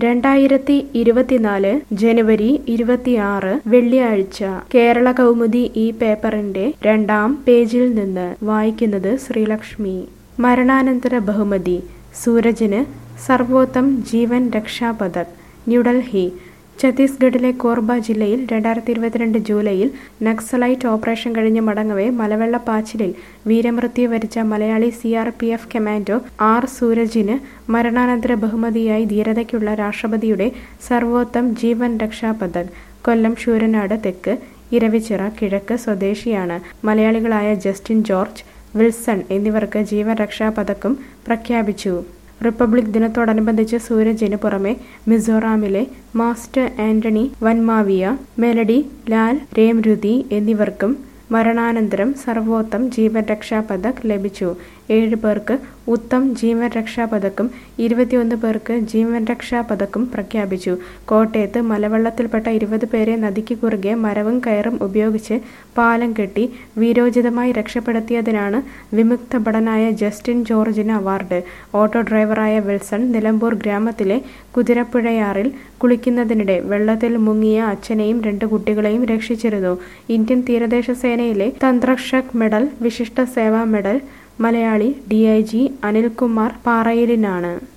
രണ്ടായിരത്തി ഇരുപത്തിനാല് ജനുവരി ഇരുപത്തിയാറ് വെള്ളിയാഴ്ച കേരള കൗമുദി ഈ പേപ്പറിന്റെ രണ്ടാം പേജിൽ നിന്ന് വായിക്കുന്നത് ശ്രീലക്ഷ്മി മരണാനന്തര ബഹുമതി സൂരജിന് സർവോത്തം ജീവൻ രക്ഷാ പതക് ന്യൂഡൽഹി ഛത്തീസ്ഗഡിലെ കോർബ ജില്ലയിൽ രണ്ടായിരത്തി ഇരുപത്തിരണ്ട് ജൂലൈയിൽ നക്സലൈറ്റ് ഓപ്പറേഷൻ കഴിഞ്ഞ് മടങ്ങവേ മലവെള്ളപ്പാച്ചിലിൽ വീരമൃത്യു വരിച്ച Malayali C R P F commando R സൂരജിന് മരണാനന്തര ബഹുമതിയായി ധീരതയ്ക്കുള്ള രാഷ്ട്രപതിയുടെ സർവോത്തം ജീവൻ രക്ഷാ പതക് കൊല്ലം ശൂരനാട് തെക്ക് ഇരവിച്ചിറ കിഴക്ക് സ്വദേശിയാണ് മലയാളികളായ ജസ്റ്റിൻ ജോർജ് വിൽസൺ എന്നിവർക്ക് ജീവൻ രക്ഷാ പതക്കും പ്രഖ്യാപിച്ചു റിപ്പബ്ലിക് ദിനത്തോടനുബന്ധിച്ച് സൂരജിന് പുറമെ മിസോറാമിലെ മാസ്റ്റർ ആന്റണി വൻമാവിയ മെലഡി ലാൽ രേംരുതി എന്നിവർക്കും മരണാനന്തരം സർവോത്തം ജീവൻ രക്ഷാ പതക് ലഭിച്ചു ഏഴ് പേർക്ക് ഉത്തം ജീവൻ രക്ഷാ പതക്കും ഇരുപത്തിയൊന്ന് പേർക്ക് ജീവൻ രക്ഷാ പതക്കും പ്രഖ്യാപിച്ചു കോട്ടയത്ത് മലവെള്ളത്തിൽപ്പെട്ട ഇരുപത് പേരെ നദിക്ക് കുറുകെ മരവും കയറും ഉപയോഗിച്ച് പാലം കെട്ടി വീരോചിതമായി രക്ഷപ്പെടുത്തിയതിനാണ് വിമുക്ത ഭടനായ ജസ്റ്റിൻ ജോർജിന് അവാർഡ് ഓട്ടോ ഡ്രൈവറായ വിൽസൺ നിലമ്പൂർ ഗ്രാമത്തിലെ കുതിരപ്പുഴയാറിൽ കുളിക്കുന്നതിനിടെ വെള്ളത്തിൽ മുങ്ങിയ അച്ഛനെയും രണ്ട് കുട്ടികളെയും രക്ഷിച്ചിരുന്നു ഇന്ത്യൻ തീരദേശ സേനയിലെ Tatrakshak medal Vishisht Seva medal Malayali D I G Anilkumar പാറയിലിനാണ്